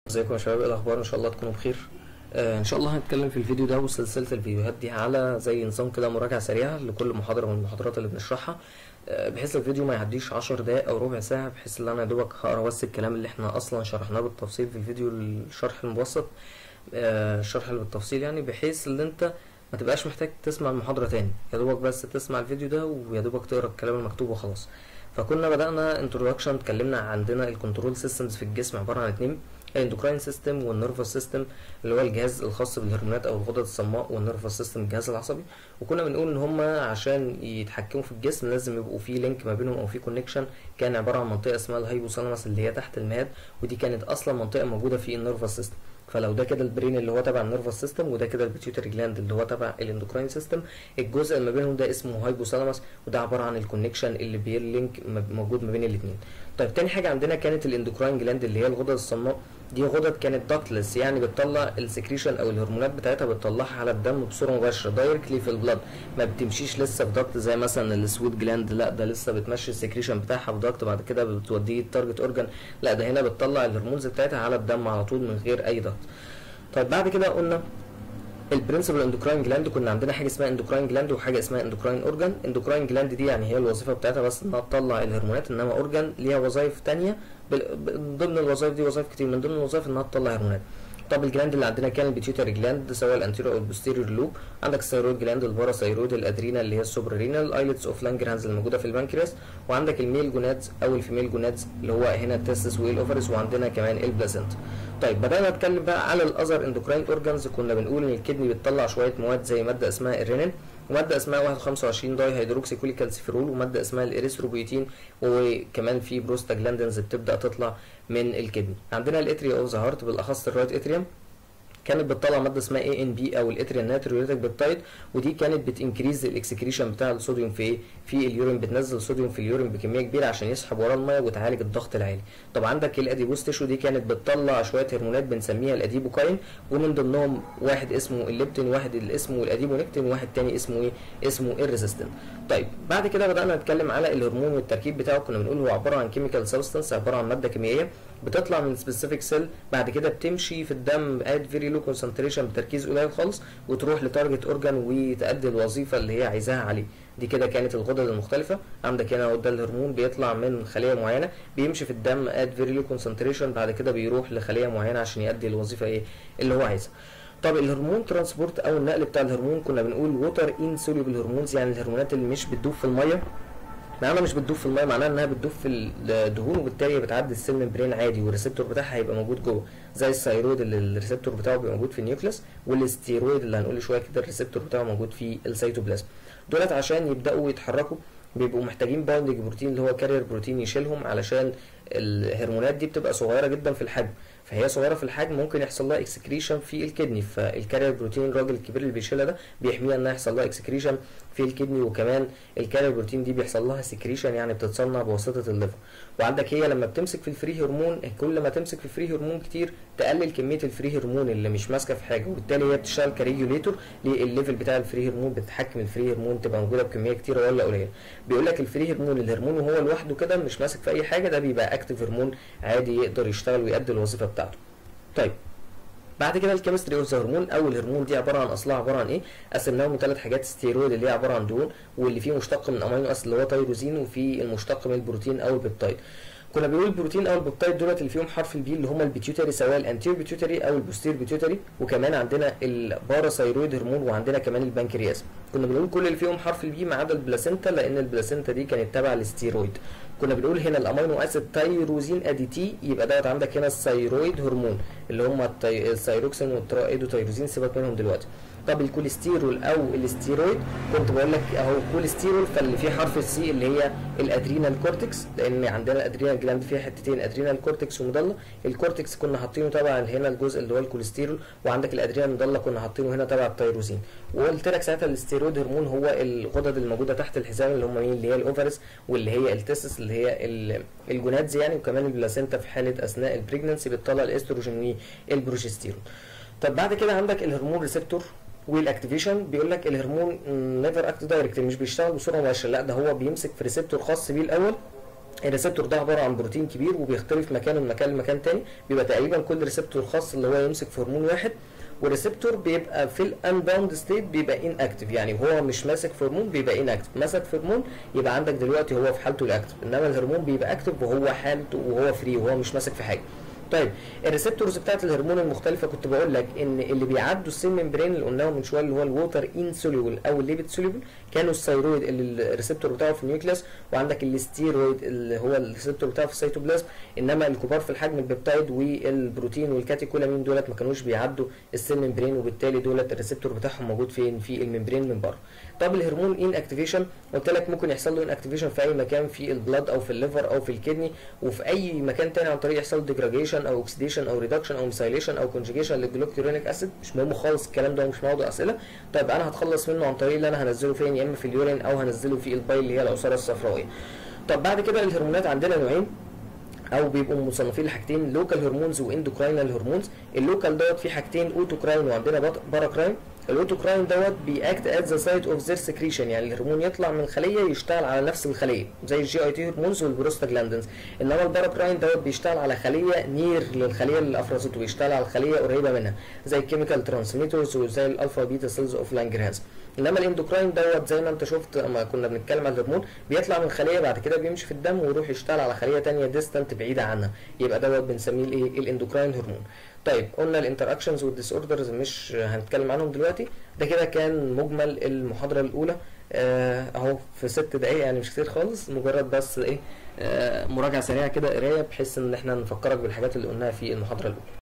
ازيكم يا شباب ايه الاخبار ان شاء الله تكونوا بخير آه ان شاء الله هنتكلم في الفيديو ده وسلسله الفيديوهات دي على زي نظام كده مراجعه سريعه لكل محاضره من المحاضرات اللي بنشرحها آه بحيث الفيديو ما يعديش 10 دقايق او ربع ساعه بحيث ان انا يا دوبك هقرا بس الكلام اللي احنا اصلا شرحناه بالتفصيل في الفيديو الشرح المبسط آه الشرح اللي بالتفصيل يعني بحيث ان انت ما تبقاش محتاج تسمع المحاضره تاني يا دوبك بس تسمع الفيديو ده ويا دوبك تقرا الكلام المكتوب وخلاص فكنا بدأنا انترودكشن اتكلمنا عندنا الكنترول سيستمز في الجسم عبارة عن اتنين الاندوكراين سيستم والنيرفس سيستم اللي هو الجهاز الخاص بالهرمونات او الغدد الصماء والنيرفس سيستم الجهاز العصبي وكنا بنقول ان هما عشان يتحكموا في الجسم لازم يبقوا في لينك ما بينهم او في كونكشن كان عباره عن منطقه اسمها الهايبوثالاموس اللي هي تحت المهاد ودي كانت اصلا منطقه موجوده في النيرفس سيستم فلو ده كده البرين اللي هو تبع النيرفس سيستم وده كده البيتيوتري جلاند اللي هو تبع الاندوكراين سيستم الجزء اللي ما بينهم ده اسمه هايبوثالاموس وده عباره عن الكونكشن اللي بيلينك موجود ما بين الاثنين طيب تاني حاجه عندنا كانت الاندوكراين جلاند اللي هي الغدد الصماء دي غدد كانت داكتلس يعني بتطلع السكريشن او الهرمونات بتاعتها بتطلعها على الدم بصوره مباشره دايركتلي في البلاد ما بتمشيش لسه في داكت زي مثلا السويت جلاند لا ده لسه بتمشي السكريشن بتاعها في داكت بعد كده بتوديه التارجت اورجان لا ده هنا بتطلع الهرمونز بتاعتها على الدم على طول من غير اي داكت طيب بعد كده قلنا البرنسبل اندوكراين جلاند كنا عندنا حاجه اسمها اندوكراين جلاند وحاجه اسمها اندوكراين اورجان اندوكراين جلاند دي يعني هي الوظيفه بتاعتها بس انها تطلع الهرمونات انما اورجان ليها وظائف ثانيه ضمن الوظائف دي وظائف كتير من ضمن الوظائف انها تطلع هرمونات طب الجلاند اللي عندنا كان البيتيوتري جلاند سواء الانتيريور او البوستيريور لوب عندك الثيرويد جلاند الباراثيرويد الادرينا اللي هي السوبرارينال الايلتس اوف لانجرهانز الموجوده في البنكرياس وعندك الميل جونادز او الفيميل جونادز اللي هو هنا التستس والاوفرز وعندنا كمان البلازنت طيب بدانا نتكلم بقى على الاذر اندوكراين اورجانز كنا بنقول ان الكدني بتطلع شويه مواد زي ماده اسمها الرينين وماده اسمها 125 داي هيدروكسي كوليكالسيفيرول وماده اسمها الاريثروبيوتين وكمان في بروستاجلاندنز بتبدا تطلع من الكدني عندنا الاتريا اوف ذا هارت بالاخص الرايت اتريوم كانت بتطلع ماده اسمها اي ان بي او الاتريال ناتريوليتك بيبتايد ودي كانت بتنكريز الاكسكريشن بتاع الصوديوم في ايه في اليورين بتنزل الصوديوم في اليورين بكميه كبيره عشان يسحب وراه الميه وتعالج الضغط العالي طب عندك الاديبوس تيشو دي كانت بتطلع شويه هرمونات بنسميها الاديبوكاين ومن ضمنهم واحد اسمه الليبتين واحد اللي اسمه الاديبونكتين واحد تاني اسمه ايه اسمه الريزيستنت طيب بعد كده بدانا نتكلم على الهرمون والتركيب بتاعه كنا بنقول هو عباره عن كيميكال سبستانس عباره عن ماده كيميائيه بتطلع من سبيسيفيك سيل بعد كده بتمشي في الدم اد فيري لو كونسنتريشن بتركيز قليل خالص وتروح لتارجت اورجان وتأدي الوظيفه اللي هي عايزاها عليه دي كده كانت الغدد المختلفه عندك هنا ده الهرمون بيطلع من خليه معينه بيمشي في الدم اد فيري لو كونسنتريشن بعد كده بيروح لخليه معينه عشان يأدي الوظيفه ايه اللي هو عايزها طب الهرمون ترانسبورت او النقل بتاع الهرمون كنا بنقول ووتر ان سوليبل هرمونز يعني الهرمونات اللي مش بتدوب في الميه معناها مش بتدوب في الميه معناها انها بتدوب في الدهون وبالتالي بتعدي السيل ممبرين عادي والريسبتور بتاعها هيبقى موجود جوه زي الثيرويد اللي الريسبتور بتاعه بيبقى موجود في النيوكليس والستيرويد اللي هنقول شويه كده الريسبتور بتاعه موجود في السيتوبلازم دولت عشان يبداوا يتحركوا بيبقوا محتاجين باوندنج بروتين اللي هو كارير بروتين يشيلهم علشان الهرمونات دي بتبقى صغيره جدا في الحجم فهي صغيره في الحجم ممكن يحصل لها اكسكريشن في الكدني فالكارير بروتين الراجل الكبير اللي بيشيلها ده بيحميها انها يحصل لها اكسكريشن في الكدني وكمان الكارير بروتين دي بيحصل لها سكريشن يعني بتتصنع بواسطه الليفر وعندك هي لما بتمسك في الفري هرمون كل ما تمسك في الفري هرمون كتير تقلل كميه الفري هرمون اللي مش ماسكه في حاجه وبالتالي هي بتشتغل كريجوليتور للليفل بتاع الفري هرمون بتتحكم الفري هرمون تبقى موجوده بكميه كتيره ولا قليله بيقول لك الفري هرمون الهرمون وهو لوحده كده مش ماسك في اي حاجه ده بيبقى اكتف هرمون عادي يقدر يشتغل ويؤدي الوظيفه بتاعته طيب بعد كده الكيمستري اوف هرمون او الهرمون دي عباره عن اصلها عباره عن ايه قسمناهم لثلاث حاجات ستيرويد اللي هي عباره عن دهون واللي فيه مشتق من امينو اسيد اللي هو تيروزين وفي المشتق من البروتين او البيبتايد كنا بنقول البروتين او البيبتايد دولت اللي فيهم حرف البي اللي هم البيتيوتري سواء الانتير بيتيوتري او البوستير بيتيوتري وكمان عندنا الباراثيرويد هرمون وعندنا كمان البنكرياس كنا بنقول كل اللي فيهم حرف البي ما عدا البلاسينتا لان البلاسينتا دي كانت تبع الستيرويد كنا بنقول هنا الامينو اسيد تايروزين اديتي يبقى دوت عندك هنا الثيرويد هرمون اللي هم الثيروكسين والترايدوتيروزين سيبك منهم دلوقتي طب الكوليسترول او الاستيرويد كنت بقول لك اهو كوليسترول فاللي فيه حرف السي اللي هي الادرينال كورتكس لان عندنا الادرينال جلاند فيها حتتين ادرينال كورتكس ومضله الكورتكس كنا حاطينه تبع هنا الجزء اللي هو الكوليسترول وعندك الادرينال مضله كنا حاطينه هنا تبع التيروزين وقلت لك ساعتها الاستيرويد هرمون هو الغدد الموجوده تحت الحزام اللي هم مين اللي هي الاوفرس واللي هي التستس اللي هي الجونادز يعني وكمان البلاسينتا في حاله اثناء البريجننسي بتطلع الاستروجين والبروجستيرون طب بعد كده عندك الهرمون ريسبتور والاكتيفيشن بيقول لك الهرمون نيفر اكت دايركت مش بيشتغل بصوره مباشره لا ده هو بيمسك في ريسبتور خاص بيه الاول الريسبتور ده عباره عن بروتين كبير وبيختلف مكانه من مكان لمكان تاني بيبقى تقريبا كل ريسبتور خاص اللي هو يمسك في هرمون واحد والريسبتور بيبقى في الانباوند ستيت بيبقى ان اكتف يعني هو مش ماسك في هرمون بيبقى ان اكتف مسك في هرمون يبقى عندك دلوقتي هو في حالته الاكتف انما الهرمون بيبقى اكتف وهو حالته وهو فري وهو مش ماسك في حاجه طيب الريسبتورز بتاعت الهرمون المختلفه كنت بقول لك ان اللي بيعدوا السيل ممبرين اللي قلناه من شويه اللي هو الووتر انسوليبل او الليبيد سوليبل كانوا الثيرويد اللي الريسبتور بتاعه في النيوكليس وعندك الستيرويد اللي هو الريسبتور بتاعه في السيتوبلازم انما الكبار في الحجم البيبتايد والبروتين والكاتيكولامين دولت ما كانوش بيعدوا السيل ممبرين وبالتالي دولت الريسبتور بتاعهم موجود فين في الممبرين من بره طب الهرمون ان اكتيفيشن قلت لك ممكن يحصل له ان اكتيفيشن في اي مكان في البلاد او في الليفر او في الكدني وفي اي مكان تاني عن طريق يحصل ديجراديشن او اوكسيديشن او ريدكشن او ميثايليشن او كونجيجيشن للجلوكيورينيك اسيد مش مهم خالص الكلام ده ومش موضوع اسئله طيب انا هتخلص منه عن طريق اللي انا هنزله فين يا اما في اليورين او هنزله في البايل اللي هي العصاره الصفراويه طب بعد كده الهرمونات عندنا نوعين او بيبقوا مصنفين لحاجتين لوكال هرمونز واندوكراينال هرمونز اللوكال دوت فيه حاجتين اوتوكراين وعندنا باراكراين الاوتوكراين دوت بيأكت ات ذا سايت اوف ذير سكريشن يعني الهرمون يطلع من خليه يشتغل على نفس الخليه زي الجي اي تي هرمونز والبروستاجلاندينز انما الباراكراين دوت بيشتغل على خليه نير للخليه اللي افرزته بيشتغل على الخليه قريبه منها زي الكيميكال ترانسميترز وزي الالفا بيتا سيلز اوف لانجرهانز انما الاندوكراين دوت زي ما انت شفت لما كنا بنتكلم عن الهرمون بيطلع من خليه بعد كده بيمشي في الدم ويروح يشتغل على خليه ثانيه ديستنت بعيده عنها يبقى دوت بنسميه الايه الاندوكراين هرمون طيب قلنا الانتراكشنز والديس اوردرز مش هنتكلم عنهم دلوقتي ده كده كان مجمل المحاضره الاولى آه اهو في ست دقايق يعني مش كتير خالص مجرد بس ايه آه مراجعه سريعه كده قرايه بحيث ان احنا نفكرك بالحاجات اللي قلناها في المحاضره الاولى